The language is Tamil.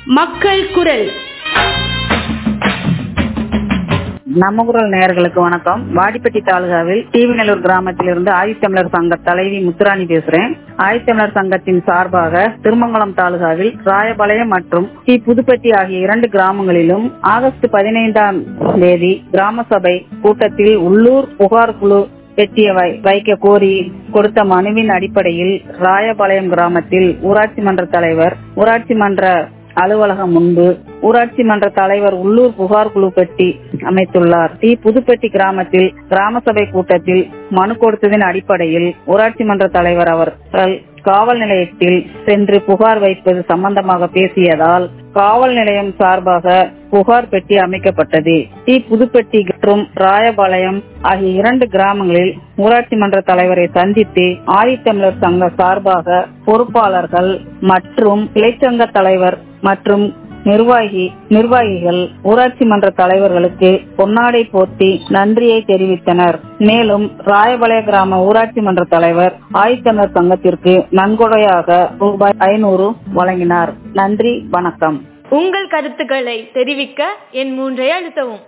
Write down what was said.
மக்கள் குரல் நம்ம குரல் நேயர்களுக்கு வணக்கம் வாடிப்பட்டி தாலுகாவில் தீவிநல்லூர் கிராமத்திலிருந்து ஆதித்தமிழர் சங்க தலைவி முத்துராணி பேசுறேன் ஆதித்தமிழர் சங்கத்தின் சார்பாக திருமங்கலம் தாலுகாவில் ராயபாளையம் மற்றும் டி புதுப்பட்டி ஆகிய இரண்டு கிராமங்களிலும் ஆகஸ்ட் பதினைந்தாம் தேதி கிராம சபை கூட்டத்தில் உள்ளூர் புகார் குழு பெட்டிய வை- வைக்க கோரி கொடுத்த மனுவின் அடிப்படையில் ராயபாளையம் கிராமத்தில் ஊராட்சி மன்ற தலைவர் ஊராட்சி மன்ற அலுவலகம் முன்பு ஊராட்சி மன்ற தலைவர் உள்ளூர் புகார் குழு பெட்டி அமைத்துள்ளார் டி புதுப்பட்டி கிராமத்தில் கிராம சபை கூட்டத்தில் மனு கொடுத்ததின் அடிப்படையில் ஊராட்சி மன்ற தலைவர் அவர்கள் காவல் நிலையத்தில் சென்று புகார் வைப்பது சம்பந்தமாக பேசியதால் காவல் நிலையம் சார்பாக புகார் பெட்டி அமைக்கப்பட்டது டி புதுப்பட்டி மற்றும் ராயபாளையம் ஆகிய இரண்டு கிராமங்களில் ஊராட்சி மன்ற தலைவரை சந்தித்து ஆதித்தமிழர் சங்க சார்பாக பொறுப்பாளர்கள் மற்றும் இளைச்சங்க தலைவர் மற்றும் நிர்வாகி நிர்வாகிகள் ஊராட்சி மன்ற தலைவர்களுக்கு பொன்னாடை போர்த்தி நன்றியை தெரிவித்தனர் மேலும் ராயபாளைய கிராம ஊராட்சி மன்ற தலைவர் ஆதித்தமிழர் சங்கத்திற்கு நன்கொடையாக ரூபாய் ஐநூறு வழங்கினார் நன்றி வணக்கம் உங்கள் கருத்துக்களை தெரிவிக்க என் மூன்றை அழுத்தவும்